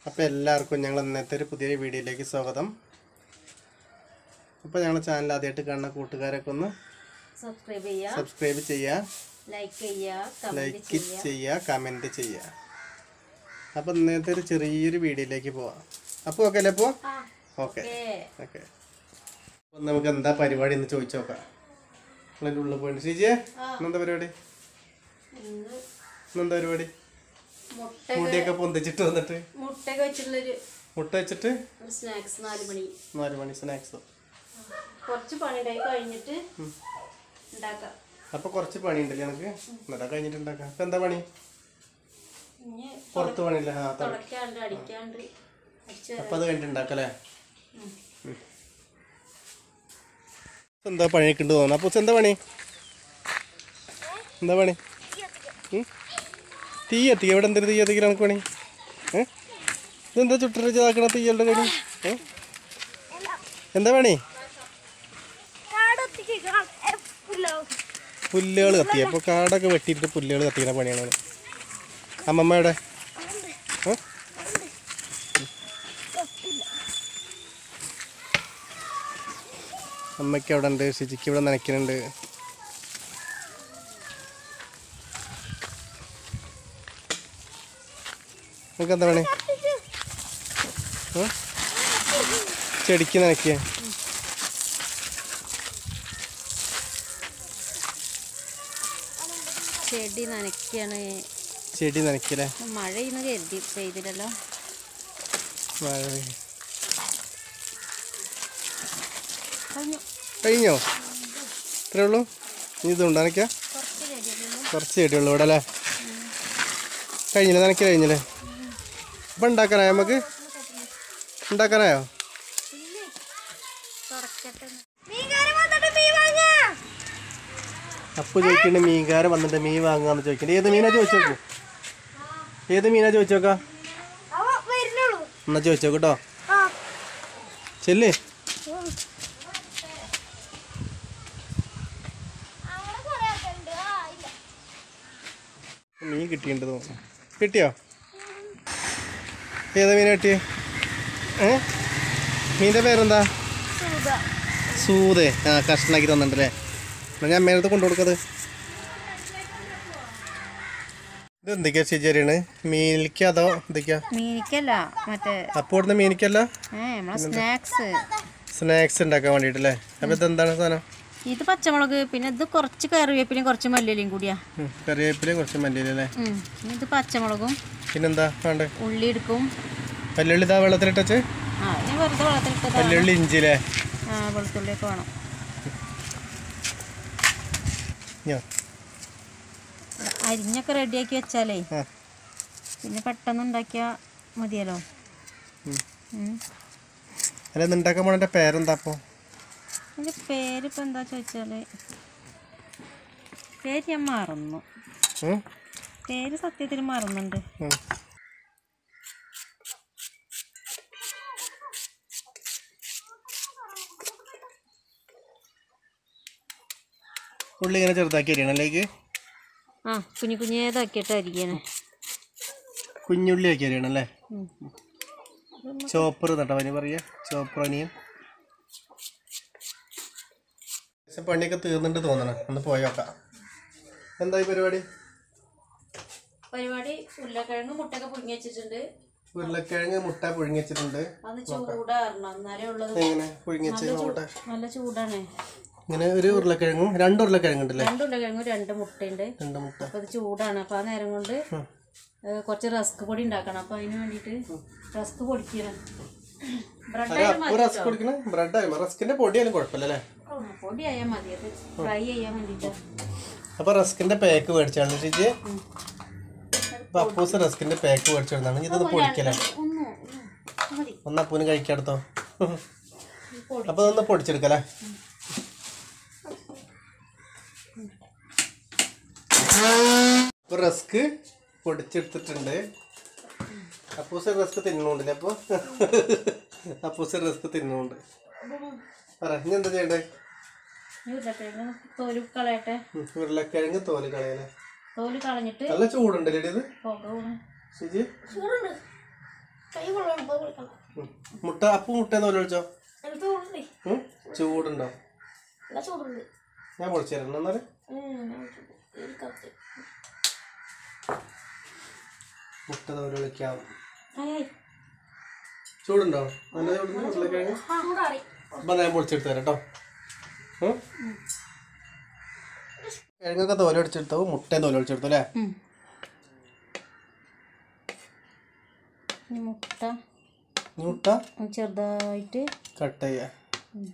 അപ്പോൾ എല്ലാവർക്കും ഞങ്ങൾ ഇന്നത്തെ ഒരു പുതിയൊരു വീഡിയോയിലേക്ക് സ്വാഗതം അപ്പോൾ ഞങ്ങളുടെ ചാനൽ ആദ്യമായിട്ട് കാണുന്ന കൂട്ടുകാരൊക്കെ ഒന്ന് സബ്സ്ക്രൈബ് ചെയ്യുക സബ്സ്ക്രൈബ് ചെയ്യുക ലൈക്ക് ചെയ്യുക കമന്റ് ലൈക്ക് ചെയ്യുക കമൻറ്റ് ചെയ്യുക അപ്പോൾ ഇന്നത്തെ ഒരു ചെറിയൊരു വീഡിയോയിലേക്ക് പോവാം അപ്പോൾ ഓക്കെ അല്ലേ അപ്പോൾ ഓക്കെ ഓക്കെ അപ്പം നമുക്ക് എന്താ പരിപാടി എന്ന് ചോദിച്ചു നോക്കാം നിങ്ങളതിൻ്റെ ഉള്ളിൽ പോയിട്ട് ശ്രീജിയെ ഇന്നെന്താ പരിപാടി ഇന്ന് ഇന്നെന്താ പരിപാടി മുട്ട മുടിയൊക്കെ പൊന്തിച്ചിട്ട് വന്നിട്ട് മുട്ടയൊക്കെ വെച്ചിട്ടുള്ളൊരു മുട്ട വെച്ചിട്ട് ഒരു സ്നാക്സ് നാല് മണി നാല് മണി സ്നാക്സ് കുറച്ച് പണിയുണ്ടായി കഴിഞ്ഞിട്ട് ഉണ്ടാക്കാം അപ്പോൾ കുറച്ച് പണിയുണ്ടല്ലേ എനിക്ക് എന്നിട്ടാ കഴിഞ്ഞിട്ട് ഉണ്ടാക്കാം ഇപ്പം എന്താ പണി ഇനി പുറത്ത് പണിയില്ല ആ ത- തുടക്കാണ്ട് അടിക്കാണ്ട് അടിച്ച് അപ്പം അത് കഴിഞ്ഞിട്ട് ഉണ്ടാക്കല്ലേ ഉം. എന്താ പണിയൊക്കെ ഉണ്ട് തോന്നുന്നു അപ്പോൾ എന്താ പണി എന്താ പണി ഉം? തീ എത്തി എവിടെ എന്തൊരു തീ എത്തിക്കാൻ എനിക്ക് പണി ഏ ഇതെന്താ ചുട്ടര ഇതാക്കണ തീയളുടെ കടി ഏ എന്താ പണി പുല്ലുകൾ കത്തി അപ്പോൾ കാടൊക്കെ വെട്ടിയിട്ട് പുല്ലുകൾ കത്തിക്കുന്ന പണിയാണ് അമ്മമ്മയുടെ ഏ അമ്മയ്ക്ക് അവിടെ ഉണ്ട് ഷിജിക്ക് ഇവിടെ നനയ്ക്കുന്നുണ്ട് നമുക്ക് എന്താ പണി ഏ? ചെടിക്ക് നനയ്ക്കുക ചെടി നനയ്ക്കാണ് ചെടി നനയ്ക്കല്ലേ മഴ ഇന്ന് കരുതി പെയ്തില്ലല്ലോ മഴ കഴിഞ്ഞു കഴിഞ്ഞോ ഇത്രേ ഉള്ളൂ ഇനി ഇതുണ്ട് നനയ്ക്കാം കുറച്ച് ചെടിയുള്ളൂ കുറച്ച് ചെടിയുള്ളൂ ഇവിടെ അല്ലേ കഴിഞ്ഞില്ലേ നനയ്ക്ക് കഴിഞ്ഞില്ലേ അപ്പം ഉണ്ടാക്കാനായോ നമുക്ക് ഉണ്ടാക്കാനായോ തുടക്കട്ടെ അപ്പൊ ചോദിക്കണ്ട മീൻകാരൻ വന്നിട്ട് മീൻ വാങ്ങാന്ന് ചോദിക്കണ്ട ഏത് മീനാ ചോദിച്ചു നോക്കൂ ഏത് മീനാ ചോദിച്ചു നോക്കാം എന്നാ ചോദിച്ചോ കേട്ടോ ചെല്ലേ മീൻ കിട്ടിയിട്ടുണ്ട് തോന്നുന്നു കിട്ടിയോ ഏതാ മീൻ കിട്ടിയേ ഏ മീൻ്റെ പേരെന്താ സൂതേ ആ കഷ്ണാക്കി തന്നിട്ടുണ്ടല്ലേ എന്നാ ഞാൻ അമ്മേനടുത്ത് കൊണ്ടു കൊടുക്കത് ഇത് എന്തൊക്കെയാ ചേച്ചിയാണ് മീനിക്ക് അതോ എന്തൊക്കെയാ മീനിക്കല്ല മറ്റേ അപ്പോൾ ഇവിടുന്ന് മീനിക്കല്ല ഏ നമ്മളെ സ്നാക്സ് സ്നാക്സ് ഉണ്ടാക്കാൻ വേണ്ടിയിട്ടല്ലേ അപ്പോൾ ഇത് എന്താണ് സാധനം ഇത് പച്ചമുളക് പിന്നെ ഇത് കുറച്ച് കറിവേപ്പിലയും കുറച്ച് മല്ലിയിലയും കൂടിയാ ഉം, കറിവേപ്പിലയും കുറച്ച് മല്ലിയിലല്ലേ ഉം. പിന്നെ ഇത് പച്ചമുളകും പിന്നെന്താ വേണ്ടേ ഉള്ളി എടുക്കും വെല്ലുള്ളി ഇതാ വെള്ളത്തിലിട്ടച്ച് ആ ഞാൻ വെറുതെ വെള്ളത്തിലിട്ടതാ വെല്ലുള്ളി ഇഞ്ചില്ലേ ആ വെളുത്തുള്ളിയൊക്കെ വേണം ഞാ അരിഞ്ഞൊക്കെ റെഡിയാക്കി വെച്ചാലേ ആ പിന്നെ പെട്ടെന്ന് ഉണ്ടാക്കിയാൽ മതിയല്ലോ ഉം. ഉം. അല്ല ഇത് ഉണ്ടാക്കാൻ പോണ പേരെന്താ അപ്പോൾ അതിൻ്റെ പേരിപ്പോൾ എന്താ ചോദിച്ചാൽ പേര് ഞാൻ മറന്നു പേര് സത്യത്തിൽ മറന്നുണ്ട് ഉള്ളി ഇങ്ങനെ ചെറുതാക്കി അരിയണല്ലേക്ക് ആ കുഞ്ഞു കുഞ്ഞേതാക്കിയിട്ട് അരിക്കണേ കുഞ്ഞുള്ളി ആക്കി അരിയണല്ലേ ഉം. ചോപ്പർ നട്ടാ പനി പറയാ ചോപ്പർ അനിയൻ പക്ഷെ പണിയൊക്കെ തീർന്നിട്ട് തോന്നണം ഒന്ന് പോയോക്കാം എന്താ ഈ പരിപാടി പരിപാടി ഉരുളക്കിഴങ്ങ് മുട്ടൊക്കെ പുഴുങ്ങി വെച്ചിട്ടുണ്ട് ഉരുളക്കിഴങ്ങ് മുട്ട പുഴുങ്ങി വെച്ചിട്ടുണ്ട് അത് ചൂടാറണം എന്നാലേ ഉള്ളത് എങ്ങനെ പുഴുങ്ങി വെച്ച് നോക്കട്ടെ നല്ല ചൂടാണ് ഇങ്ങനെ ഒരു ഉരുളക്കിഴങ്ങും രണ്ട് ഉരുളക്കിഴങ്ങ് ഉണ്ടല്ലേ രണ്ട് ഉരുളക്കിഴങ്ങും രണ്ട് മുട്ടയുണ്ട് രണ്ട് മുട്ട അപ്പോൾ അത് ചൂടാണ് അപ്പോൾ ആ നേരം കൊണ്ട് ഉം. ഏ, കുറച്ച് റസ്ക് പൊടി ഉണ്ടാക്കണം അപ്പോൾ അതിന് വേണ്ടിയിട്ട് റസ്ക് പൊടിക്കണം ബ്രെഡ് ഒരു അപ്പ് റസ്ക് കൊടുക്കണ ബ്രെഡ് ആയാലും റസ്കിന്റെ പൊടിയാലും കുഴപ്പമില്ല അല്ലേ പൊടി ആയാൽ മതി അത് ഫ്രൈ ചെയ്യാൻ വേണ്ടിയിട്ട് അപ്പൊ റസ്കിന്റെ പാക്ക് മേടിച്ചാണ് ചേച്ചി അപ്പൊ അപ്പൂസ് റസ്കിന്റെ പാക്ക് മേടിച്ചിരുന്നാണ് ഇതൊന്ന് പൊടിക്കല്ലേ ഒന്ന് മതി ഒന്ന് അപ്പൂന് കഴിക്കാടുത്തോ അപ്പൊ ഇതൊന്ന് പൊടിച്ചെടുക്കല്ലേ അപ്പൊ റസ്ക് പൊടിച്ചെടുത്തിട്ടുണ്ട് അപ്പൂസ് റസ്ക് തിന്നുന്നുണ്ടല്ലേ അപ്പൊ അപ്പൂസ് റസ്ക് തിന്നുന്നുണ്ട് പറ ഇനി എന്താ ചെയ്യണ്ടേ ഈ ഉരുളക്കിഴങ്ങ് തോല് കളയട്ടെ ഉം, ഉരുളക്കിഴങ്ങ് തോല് കളയല്ലേ തോല് കളഞ്ഞിട്ട് നല്ല ചൂടുണ്ടല്ലേ ഇത് പുക വീണ് ശരി ഉം. മുട്ട അപ്പു മുട്ട തോല ഒഴിച്ചോ ഉം? ചൂടുണ്ടോ ഞാൻ പൊളിച്ചു തരണം എന്നാല് മുട്ട തോല ഒഴിക്കാം ചൂടുണ്ടോ നല്ല ചൂടുണ്ട് ഉരുളക്കിഴങ്ങ് അപ്പം ഞാൻ പൊളിച്ചെടുത്ത് തരാം കേട്ടോ ഉം? കിഴങ്ങൊക്കെ തോല ഒടിച്ചെടുത്തു മുട്ടയും തോല ഒടിച്ചെടുത്തു അല്ലേ ഉം. ഇനി മുട്ട ഈ മുട്ട ചെറുതായിട്ട് കട്ട് ചെയ്യാം ഉം.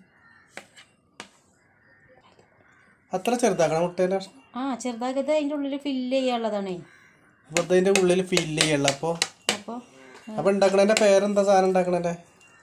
അത്ര ചെറുതാക്കണം മുട്ടേൻ്റെ കഷ്ണം ആ ചെറുതാക്കത് അതിൻ്റെ ഉള്ളിൽ ഫില്ല് ചെയ്യാനുള്ളതാണേ അപ്പോൾ അതിൻ്റെ ഉള്ളിൽ ഫില്ല് ചെയ്യല്ല അപ്പോൾ അപ്പോൾ അപ്പോൾ ഉണ്ടാക്കണതിൻ്റെ പേരെന്താ സാധനം ഉണ്ടാക്കണതിൻ്റെ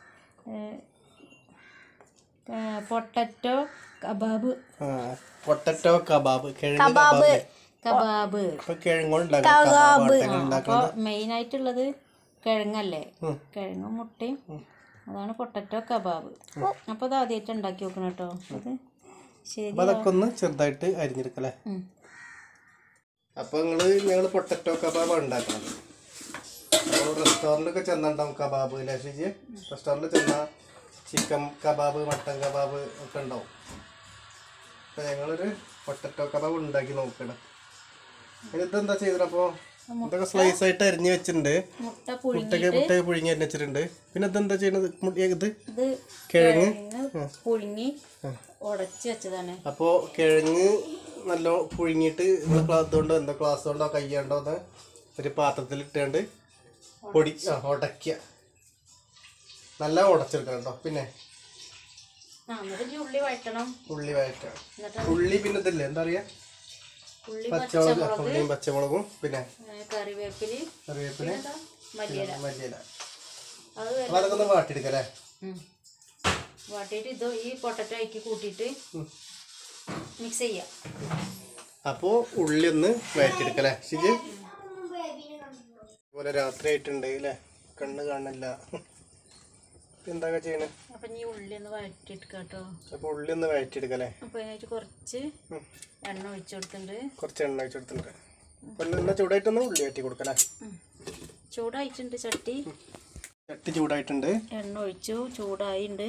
പൊട്ടറ്റോ കബാബ് ആ പൊട്ടറ്റോ കബാബ് കിഴങ്ങ് കബാബ് കബാബ് ഇപ്പൊ കിഴങ്ങോണ്ട് ഉണ്ടാക്കണം കബാബ് ഒട്ടങ്ങൾ ഉണ്ടാക്കണം അപ്പോൾ മെയിനായിട്ടുള്ളത് കിഴങ്ങല്ലേ ഉം. കിഴങ്ങും മുട്ടയും അതാണ് പൊട്ടറ്റോ കബാബ് അപ്പോൾ അത് ആദ്യമായിട്ട് ഉണ്ടാക്കി നോക്കണം കേട്ടോ അത് ശരി അപ്പോൾ അതൊക്കെ ഒന്ന് ചെറുതായിട്ട് അരിഞ്ഞെടുക്കല്ലേ ഉം. അപ്പോൾ നിങ്ങൾ ഞങ്ങൾ പൊട്ടറ്റോ കബാബ് ഉണ്ടാക്കുന്നത് അപ്പോൾ റെസ്റ്റോറൻറ്റൊക്കെ ചെന്നുണ്ടാവും കബാബ് ലക്ഷിച്ച് റെസ്റ്റോറൻറ്റിൽ ചെന്നാൽ ചിക്കൻ കബാബ് മട്ടൻ കബാബ് ഒക്കെ ഉണ്ടാവും അപ്പോൾ ഞങ്ങളൊരു പൊട്ടറ്റോ കബാബ് ഉണ്ടാക്കി നോക്കണം ഇതെന്താ ചെയ്തിട്ടപ്പോൾ ഇതൊക്കെ സ്ലൈസ് ആയിട്ട് അരിഞ്ഞ് വെച്ചിട്ടുണ്ട് മുട്ട പുഴുങ്ങി മുട്ടയ്ക്ക് മുട്ടയൊക്കെ പുഴുങ്ങി അരിഞ്ഞ് വെച്ചിട്ടുണ്ട് പിന്നെ ഇതെന്താ ചെയ്യണത് മു- ഇത് ഇത് കിഴങ്ങ് കിഴങ്ങ് പുഴുങ്ങി ഉടച്ച് വെച്ചതാണ് അപ്പോൾ കിഴങ്ങ് നല്ല പുഴുങ്ങിയിട്ട് നിങ്ങൾ ക്ലാസ് കൊണ്ടോ എന്തോ ക്ലാസ് കൊണ്ടോ കൈ കൊണ്ടോ ഒന്ന് ഒരു പാത്രത്തിൽ ഇട്ടുകൊണ്ട് പൊടി ആ ഉടയ്ക്കുക നല്ല ഉടച്ചെടുക്കണം കേട്ടോ പിന്നെ ആ എന്നിട്ട് ഇനി ഉള്ളി വഴറ്റണം ഉള്ളി വഴറ്റുക എന്നിട്ട് ഉള്ളി പിന്നെ ഇതില്ലേ എന്താ പറയുക ഉള്ളി പച്ചമുളക് പച്ചമുളക് ഉള്ളിയും പച്ചമുളകും പിന്നെ ഏ, കറിവേപ്പില കറിവേപ്പില എന്താ മല്ലിയില മല്ലിയില അത് അപ്പോൾ അതൊക്കെ ഒന്ന് വാട്ടിയെടുക്കല്ലേ ഉം. വാട്ടിയിട്ട് ഇത് ഈ പൊട്ടറ്റോ അയക്കി കൂട്ടിയിട്ട് ഉം. മിക്സ് ചെയ്യാം അപ്പോൾ ഉള്ളി ഒന്ന് വഴറ്റിയെടുക്കല്ലേ ശരി അതുപോലെ രാത്രി ആയിട്ടുണ്ട് അല്ലേ കണ്ണ് കാണില്ല എന്തൊക്കെ ചെയ്യണേ അപ്പം ഇനി ഉള്ളി ഒന്ന് വഴറ്റിയെടുക്കാം കേട്ടോ അപ്പോൾ ഉള്ളി ഒന്ന് വഴറ്റിയെടുക്കല്ലേ അപ്പോൾ അതിനായിട്ട് കുറച്ച് ഉം. എണ്ണ ഒഴിച്ചു കൊടുത്തിട്ടുണ്ട് കുറച്ച് എണ്ണ വെച്ചെടുത്തിട്ടുണ്ട് അപ്പോൾ എന്നാൽ ചൂടായിട്ടൊന്ന് ഉള്ളി വഴറ്റി കൊടുക്കല്ലേ ഉം. ചൂടായിട്ടുണ്ട് ചട്ടി ചട്ടി ചൂടായിട്ടുണ്ട് എണ്ണ ഒഴിച്ചു ചൂടായിട്ടുണ്ട്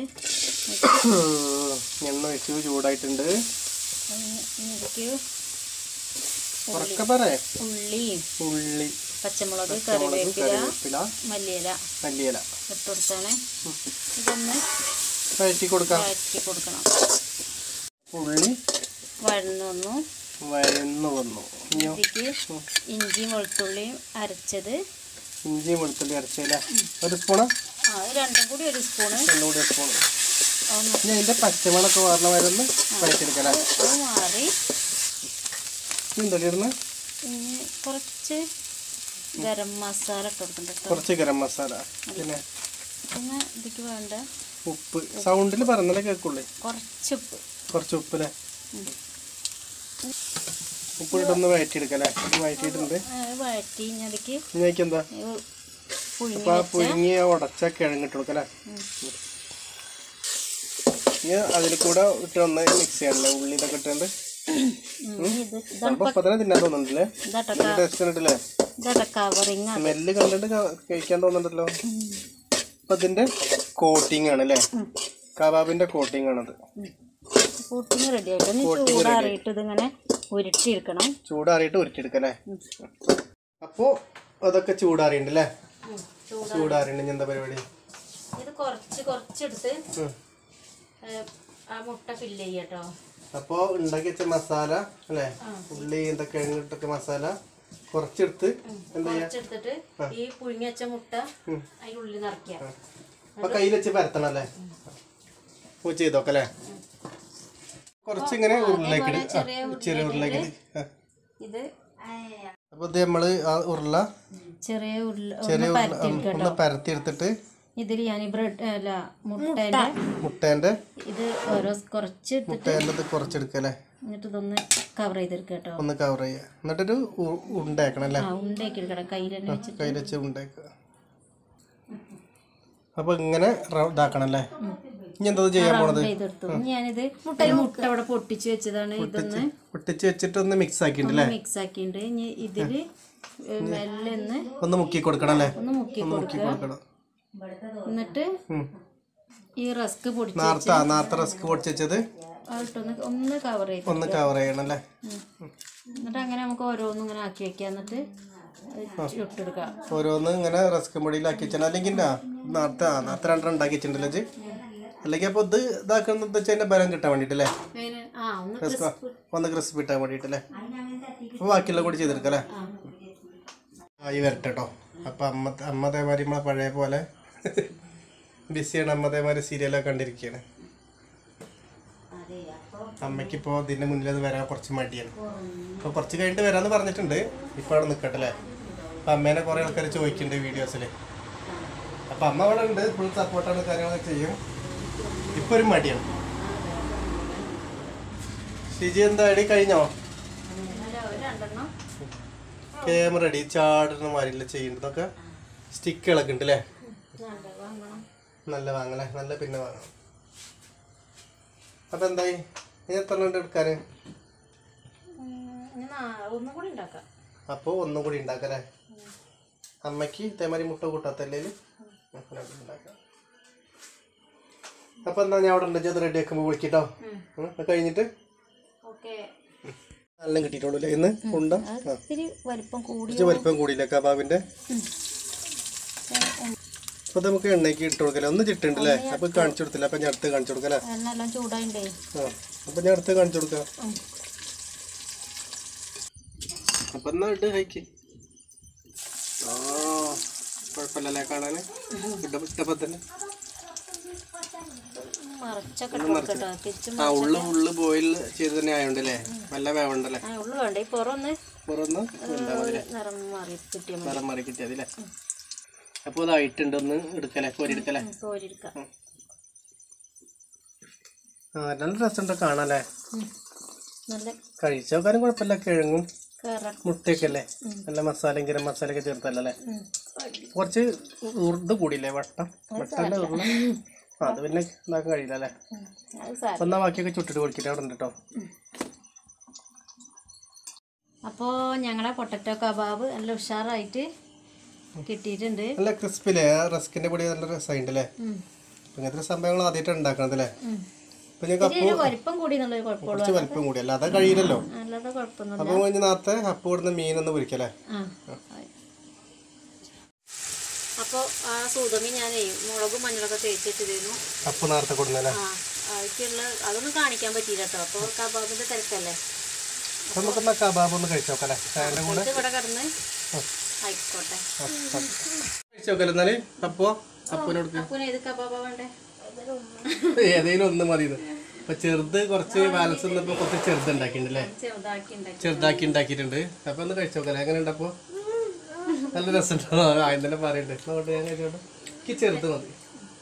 എണ്ണ വെച്ചു ചൂടായിട്ടുണ്ട് ഇതിലേക്ക് ഉറക്കെ പറയേ ഉള്ളി ഉള്ളി പച്ചമുളക് മുളക് കറിവേപ്പില കറിവേപ്പില മല്ലിയില മല്ലിയില ഇട്ട് കൊടുത്താണ് ഇതൊന്ന് വഴറ്റി കൊടുക്കാം വഴറ്റി കൊടുക്കണം ഉള്ളി വഴന്നു വന്നു വഴന്നു വന്നു ഇനിയോ ഇതിലേക്ക് ഇഞ്ചിയും വെളുത്തുള്ളിയും അരച്ചത് ഇഞ്ചി വെളുത്തുള്ളി അരച്ചില്ല ഒരു സ്പൂണ് ആ അത് രണ്ടും കൂടി ഒരു സ്പൂണ് രണ്ടും കൂടി ഒരു സ്പൂണ് ഒന്ന് ഇനി അതിൻ്റെ പച്ചമുളകൊക്കെ വാർന്ന വരെ ഒന്ന് വഴറ്റിയെടുക്കല്ലേ അത് മാറി എന്തല്ലേ ഇടുന്നത് ഇനി കുറച്ച് ഗരം മസാല ഇട്ട് കൊടുക്കണ്ട കേട്ടോ കുറച്ച് ഗരം മസാല പിന്നെ പിന്നെ ഇതിക്ക് വേണ്ട ഉപ്പ് സൗണ്ടിൽ പറഞ്ഞാലേ കേൾക്കുള്ളൂ കുറച്ച് ഉപ്പ് കുറച്ച് ഉപ്പല്ലേ ഉപ്പ് ഇട്ടൊന്ന് വഴറ്റിയെടുക്കല്ലേ വഴറ്റിയിട്ടുണ്ട് അത് വഴറ്റി ഇനി അതിക്ക് ഇനി അതിക്ക് എന്താ പുഴുങ്ങി അപ്പോൾ ആ പുഴുങ്ങിയ ഉടച്ച കിഴങ്ങിട്ട് കൊടുക്കല്ലേ ഇനി അതിൽ കൂടെ ഇട്ട് ഒന്ന് മിക്സ് ചെയ്യണല്ലേ ഉള്ളി ഇതൊക്കെ ഇട്ടുണ്ട് ഉം, ഇത് സംഭവം ഇപ്പം തന്നെ തിന്നാൻ തോന്നുന്നുണ്ടല്ലേ ഇതാട്ടോ നല്ല ടേസ്റ്റ് ഉണ്ടല്ലേ ഇതാട്ടോ കവറിങ് സ്മെല്ല് കണ്ടിട്ട് ക- കഴിക്കാൻ തോന്നുന്നുണ്ടല്ലോ അപ്പം ഇതിൻ്റെ കോട്ടിംഗ് ആണ് അല്ലേ കബാബിൻ്റെ കോട്ടിംഗ് ആണത് കൂട്ടിങ് റെഡി ആയിട്ട് ഇനി ചൂടാറിയിട്ട് ഇതിങ്ങനെ ഉരുട്ടിയെടുക്കണം ചൂടാറിയിട്ട് ഉരുട്ടിയെടുക്കല്ലേ അപ്പോൾ അതൊക്കെ ചൂടാറിയുണ്ട് അല്ലേ ചൂടാറിയുണ്ട് ഇനി എന്താ പരിപാടി ഇത് കുറച്ച് കുറച്ചെടുത്ത് ഉം. ഏ, ആ മുട്ട ഫില്ല് ചെയ്യട്ടോ അപ്പോൾ ഉണ്ടാക്കി വെച്ച മസാല അല്ലേ ഉള്ളി എന്തൊക്കെ കിഴങ്ങിട്ടൊക്കെ മസാല കുറച്ചെടുത്ത് എന്താ ചെയ്യാ കുറച്ചെടുത്തിട്ട് ഈ പുഴുങ്ങി വെച്ച മുട്ട അതിനുള്ളിൽ നിറയ്ക്കുക അപ്പോൾ കയ്യിൽ വെച്ച് പരത്തണം അല്ലേ ഓ ചെയ്തോക്കെ അല്ലേ കുറച്ചിങ്ങനെ ഉരുളേക്കിട് ആ, ചെറിയ ഉരുളേക്കിട് ആ. ഇത് അപ്പോൾ ഇത് നമ്മൾ ആ ഉരുള ചെറിയ ഉരുള ചെറിയ ഒന്ന് ഉരുള പരത്തി ഉം, ഒന്ന് പരത്തി എടുത്തിട്ട് ഇതിൽ ഞാൻ ബ്രെഡ് അല്ല മുട്ടേൻ്റെ മുട്ടേൻ്റെ ഇത് ഓരോ കുറച്ച് എടുത്തിട്ട് മുട്ടേൻ്റെ ഇത് കുറച്ചെടുക്കല്ലേ എന്നിട്ട് ഇതൊന്ന് കവർ ചെയ്തെടുക്കുക കേട്ടോ ഒന്ന് കവർ ചെയ്യുക എന്നിട്ടൊരു ഉ- ഉണ്ടയാക്കണം അല്ലേ ആ ഉണ്ടയാക്കി എടുക്കണം കയ്യിൽ തന്നെ വെച്ചിട്ട് കയ്യിൽ വെച്ച് ഉണ്ടാക്കുക അപ്പോൾ ഇങ്ങനെ റ- ഇതാക്കണം അല്ലേ ഇനി എന്താ ചെയ്യാൻ പോണത് ചെയ്തെടുത്തു ഞാനിത് ഈ മുട്ട അവിടെ പൊട്ടിച്ച് വെച്ചതാണ് ഇതൊന്ന് പൊട്ടിച്ച് വെച്ചിട്ട് ഒന്ന് മിക്സ് ആക്കിയിട്ടുണ്ട് അല്ലേ മിക്സ് ആക്കിയിട്ടുണ്ട് ഇനി ഇതില് മെല്ലെ ഒന്ന് ഒന്ന് മുക്കി കൊടുക്കണം അല്ലേ ഒന്ന് മുക്കി ഒന്ന് മുക്കി കൊടുക്കുക കൊടുക്കണം എന്നിട്ട് ഉം. ഈ റസ്ക് പൊടിച്ച് നേരത്തെ ആ, നേരത്തെ റിസ്ക് പൊടിച്ചത് അതിട്ടൊന്ന് ഒന്ന് കവർ ചെയ്ത് ഒന്ന് കവർ ചെയ്യണം അല്ലേ ഉം. എന്നിട്ട് അങ്ങനെ നമുക്ക് ഓരോന്നും ഇങ്ങനെ ആക്കി വെക്കുക എന്നിട്ട് അത് ചുട്ടെടുക്കാം ഓരോന്ന് ഇങ്ങനെ റസ്ക് പൊടിയിലാക്കി വെച്ചാൽ അല്ലെങ്കിൽ ഇന്നാ, നേരത്തെ ആ നേരത്തെ രണ്ടെണ്ണം ഉണ്ടാക്കി വെച്ചിട്ടുണ്ടല്ലോ ഇജ്ജ്? അല്ലെങ്കിൽ അപ്പോൾ ഇത് ഇതാക്കുന്നത് വെച്ചാൽ അതിൻ്റെ ബലം കിട്ടാൻ വേണ്ടിയിട്ടല്ലേ അതിന് ആ ഒന്ന് ക്രിസ്പ ഒന്ന് ക്രിസ്പ് ഇട്ടാൻ വേണ്ടിയിട്ടല്ലേ അപ്പോൾ ബാക്കിയുള്ള കൂടി ചെയ്തെടുക്കാം അല്ലേ ആയി വരട്ടെ കേട്ടോ അപ്പം അമ്മ അമ്മ അതേമാതിരി നമ്മളെ പഴയ പോലെ ബിസിയാണ് അമ്മ അതേമാതിരി സീരിയലൊക്കെ കണ്ടിരിക്കുകയാണ് അമ്മയ്ക്കിപ്പോൾ ഇതിൻ്റെ മുന്നിൽ അത് വരാൻ കുറച്ച് മടിയാണ് അപ്പോൾ കുറച്ച് കഴിഞ്ഞിട്ട് വരാമെന്ന് പറഞ്ഞിട്ടുണ്ട് ഇപ്പോൾ അവിടെ നിൽക്കട്ടെ അല്ലേ അപ്പം അമ്മേനെ കുറേ ആൾക്കാർ ചോദിക്കുന്നുണ്ട് വീഡിയോസിൽ അപ്പം അമ്മ അവിടെ ഉണ്ട് ഫുൾ സപ്പോർട്ടാണ് കാര്യങ്ങളൊക്കെ ചെയ്യും ഇപ്പോൾ ഒരു മടിയാണ് ഷിജി എന്താ അടി കഴിഞ്ഞോ രണ്ടെണ്ണം ക്യാമറ അടി ചാടുന്ന മാതിരില്ല ചെയ്യുന്നതൊക്കെ സ്റ്റിക്കുകളൊക്കെ ഉണ്ട് അല്ലേ നല്ല വാങ്ങണം നല്ല വാങ്ങലേ നല്ല പിന്നെ വാങ്ങണം അപ്പം എന്തായി ഇനി എത്ര ഉണ്ട് എടുക്കാൻ ഉം, ഇനി നാ- ഒന്നും കൂടി ഉണ്ടാക്കാം അപ്പോൾ ഒന്നും കൂടി ഉണ്ടാക്കല്ലേ അമ്മയ്ക്ക് തേമാരി മുട്ട കൂട്ടാത്തല്ലേ ഉണ്ടാക്കാം അപ്പം എന്താ ഞാൻ അവിടെ ഉണ്ട് അത് റെഡി ആക്കുമ്പോൾ വിളിക്കട്ടോ ഉം, അത് കഴിഞ്ഞിട്ട് ഓക്കെ നല്ല കിട്ടിയിട്ടുള്ളൂ അല്ലേ ഇന്ന് ഉണ്ട ആ ഇത്തിരി വലിപ്പം കൂടി കുറച്ച് വലിപ്പം കൂടിയില്ലേ കബാബിൻ്റെ അപ്പോൾ നമുക്ക് എണ്ണയ്ക്ക് ഇട്ട് കൊടുക്കല്ലേ ഒന്ന് ചിട്ടുണ്ടല്ലേ അപ്പോൾ കാണിച്ചു കൊടുത്തില്ല അപ്പം ഞാൻ അടുത്ത് കാണിച്ചു കൊടുക്കല്ലേ എണ്ണ എല്ലാം ചൂടായിണ്ടേ ആ അപ്പം ഞാൻ അടുത്ത് കാണിച്ചു കൊടുക്കാം ഉം. അപ്പം എന്നാ ഇട്ട് കഴിക്ക് ആ കുഴപ്പമില്ലല്ലേ കാണാൻ ഇഷ്ട- ഇഷ്ടപ്പെട്ട തന്നെ മറച്ചൊക്കെ ഇട്ട് കൊടുക്കട്ടോ തിരിച്ചും ആ ഉള്ളു ഫുള്ള് ബോയിൽ ചെയ്ത് തന്നെ ആയോണ്ടല്ലേ നല്ല വേവണ്ടല്ലേ ആ ഉള്ളു വേണ്ട ഈ പുറമൊന്ന് പുറന്ന് എന്താ മതി നിറം മാറി കിട്ടിയാൽ മതി നിറം മാറി കിട്ടിയതില്ലേ അപ്പോൾ അതായിട്ടുണ്ട് ഒന്ന് എടുക്കല്ലേ കോരി എടുക്കല്ലേ കോരിയെടുക്കാം ആ നല്ല രസമുണ്ട് കാണാല്ലേ ഉം. നല്ല കഴിച്ചു നോക്കാനും കുഴപ്പമില്ല കിഴങ്ങും കറ മുട്ടയൊക്കെ അല്ലേ നല്ല മസാലയും ഗരം മസാലയൊക്കെ ചേർത്തല്ലേ കുറച്ച് ഉറുത് കൂടിയില്ലേ വട്ടം വട്ടൻ്റെ ഉരുള ആ, അത് പിന്നെ ഇതാക്കാൻ കഴിയില്ല അല്ലേ അത് സാരം അപ്പം എന്നാ ബാക്കിയൊക്കെ ചുട്ടിട്ട് കൊടുക്കിട്ട് അവിടെ ഉണ്ട് കേട്ടോ അപ്പോൾ ഞങ്ങളെ പൊട്ടറ്റോ കബാബ് നല്ല ഉഷാറായിട്ട് കിട്ടിയിട്ടുണ്ട് നല്ല ക്രിസ്പില്ലേ ആ റസ്കിന്റെ പൊടി നല്ല രസമുണ്ട് അല്ലേ ഉം. ഇങ്ങനത്തെ സംഭവങ്ങൾ ആദ്യമായിട്ട് ഉണ്ടാക്കണത് അല്ലേ ഉം. അപ്പൊ ഞങ്ങൾക്ക് ഇത്തിരി ഒരു വലിപ്പം കൂടി എന്നുള്ളൊരു കുഴപ്പമുള്ളൂ കുറച്ച് വലിപ്പം കൂടി അല്ലാതെ കഴിയില്ലല്ലോ അല്ലാതെ കുഴപ്പമൊന്നുമില്ല അപ്പൊ കഴിഞ്ഞ് നേരത്തെ അപ്പ് കൊടുന്ന മീനൊന്ന് പൊരിക്കല്ലേ ആ അപ്പോൾ ആ സൂതമി ഞാനേ മുളകും മഞ്ഞളൊക്കെ തേച്ചിട്ടിരുന്നു അപ്പ് നേരത്തെ കൊടുന്നല്ലേ ആ അതിക്കുള്ള അതൊന്നും കാണിക്കാൻ പറ്റിയില്ല കേട്ടോ അപ്പോൾ കബാബിൻ്റെ തിരക്കല്ലേ അപ്പൊ നമുക്ക് എന്നാ കബാബ് ഒന്ന് കഴിച്ചു നോക്കല്ലേ ചായന്റെ കൂടെ ഇത് ഇവിടെ കിടന്ന് ആയിക്കോട്ടെ കഴിച്ചു നോക്കല്ലേ എന്നാല് അപ്പോ അപ്പനോട് അപ്പൂനെ ഏത് കബാബാ വേണ്ടേ ഏതെങ്കിലും ഒന്ന് മതി ഇത്. അപ്പൊ ചെറുത് കുറച്ച് ബാലൻസ് വന്നപ്പോ കുറച്ച് ചെറുത് ഉണ്ടാക്കിയിട്ടുണ്ടല്ലേ ചെറുതാക്കി ഉണ്ടാക്കി ചെറുതാക്കി ഉണ്ടാക്കിയിട്ടുണ്ട് അപ്പൊ ഒന്ന് കഴിച്ചു നോക്കല്ലേ എങ്ങനെ ഉണ്ടപ്പോ നല്ല രസമുണ്ടോ ആദ്യം തന്നെ പറയണ്ടേ നോട്ടെ ഞാൻ കഴിച്ചോട്ടെ എനിക്ക് ചെറുത് മതി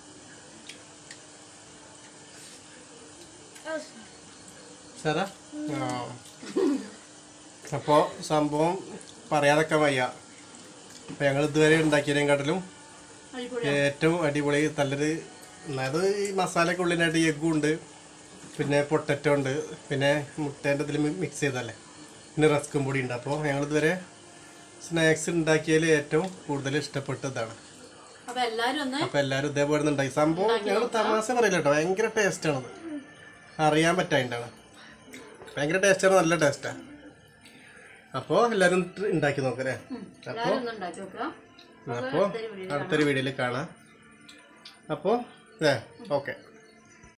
സാറാ ആ അപ്പോൾ സംഭവം പറയാതൊക്കെ വയ്യ അപ്പോൾ ഞങ്ങൾ ഇതുവരെ ഉണ്ടാക്കിയതിനെക്കാട്ടിലും അടിപൊളി ഏറ്റവും അടിപൊളി നല്ലൊരു അതായത് ഈ മസാലയ്ക്ക് ഉള്ളിനായിട്ട് എഗ്ഗും ഉണ്ട് പിന്നെ പൊട്ടറ്റോ ഉണ്ട് പിന്നെ മുട്ടേൻ്റെ ഇതിൽ മിക്സ് ചെയ്തല്ലേ പിന്നെ റസ്കും പൊടി ഉണ്ട് അപ്പോൾ ഞങ്ങൾ ഇതുവരെ സ്നാക്സ് ഉണ്ടാക്കിയതിൽ ഏറ്റവും കൂടുതൽ ഇഷ്ടപ്പെട്ടതാണ് അപ്പോൾ എല്ലാവരും ഒന്ന് അപ്പോൾ എല്ലാവരും ഇതേപോലെ ഒന്ന് ഉണ്ടാക്കി സംഭവം ഞങ്ങൾ തമാശ പറയില്ല കേട്ടോ ഭയങ്കര ടേസ്റ്റാണത് അറിയാൻ പറ്റായിട്ടാണ് ഭയങ്കര ടേസ്റ്റാണ് നല്ല ടേസ്റ്റാണ് അപ്പോൾ എല്ലാവരും ഉണ്ടാക്കി നോക്കല്ലേ അപ്പോൾ എല്ലാവരും ഒന്ന് ഉണ്ടാക്കി നോക്കുക അപ്പോൾ അടുത്തൊരു വീഡിയോയിൽ കാണാം അപ്പോൾ ഏ ഓക്കെ